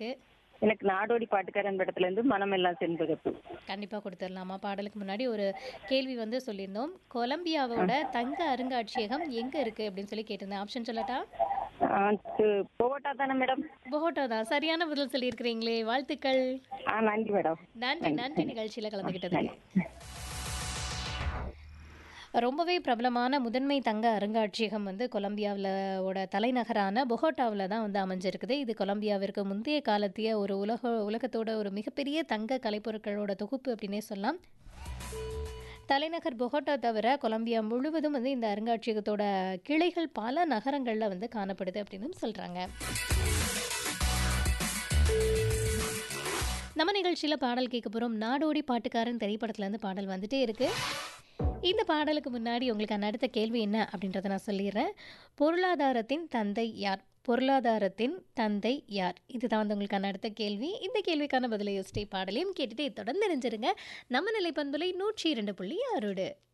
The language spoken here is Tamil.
இருக்கு எனக்கு நாடோடி பாட்டுக்காரன் படத்துல இருந்து மனமெல்லாம் செண்பகப்பு கண்டிப்பா கொடுத்துடலாமா பாடலுக்கு முன்னாடி ஒரு கேள்வி வந்து சொல்லியிருந்தோம் கொலம்பியாவோட தங்க அருங்காட்சியகம் எங்க இருக்கு அப்படின்னு சொல்லி கேட்டிருந்தேன் ஆப்ஷன் சொல்லட்டா ஆ, து- போகட்டா தானே மேடம் பொகோட்டோ தான் சரியான பதில் சொல்லியிருக்கிறீங்களே வாழ்த்துக்கள் ஆ நன்றி மேடம் நன்றி நன்றி நிகழ்ச்சியில கலந்துக்கிட்டதுக்கு ரொம்பவே பிரபலமான முதன்மை தங்க அருங்காட்சியகம் வந்து கொலம்பியாவில் ஓட தலைநகரான பொகோட்டாவில் தான் வந்து அமைஞ்சிருக்குது இது கொலம்பியாவிற்கு முந்தைய காலத்திய ஒரு உலக உலகத்தோட ஒரு மிகப்பெரிய தங்க கலைப்பொருட்களோட தொகுப்பு அப்படின்னே சொல்லலாம் தலைநகர் பொகோட்டா தவிர கொலம்பியா முழுவதும் வந்து இந்த அருங்காட்சியகத்தோட கிளைகள் பல நகரங்களில் வந்து காணப்படுது அப்படின்னு சொல்கிறாங்க நம்ம நிகழ்ச்சியில் பாடல் கேட்க போகிறோம் நாடோடி பாட்டுக்காரன் திரைப்படத்துலேருந்து பாடல் வந்துட்டே இருக்கு இந்த பாடலுக்கு முன்னாடி உங்களுக்கான அடுத்த கேள்வி என்ன அப்படின்றத நான் சொல்லிடுறேன் பொருளாதாரத்தின் தந்தை யார் பொருளாதாரத்தின் தந்தை யார் இதுதான் வந்து உங்களுக்கான அடுத்த கேள்வி இந்த கேள்விக்கான பதிலை யோசிச்சை பாடலையும் கேட்டுட்டு தொடர்ந்து நினைஞ்சிருங்க நம்ம நிலை பண்புலை நூற்றி இரண்டு புள்ளி ஆறோடு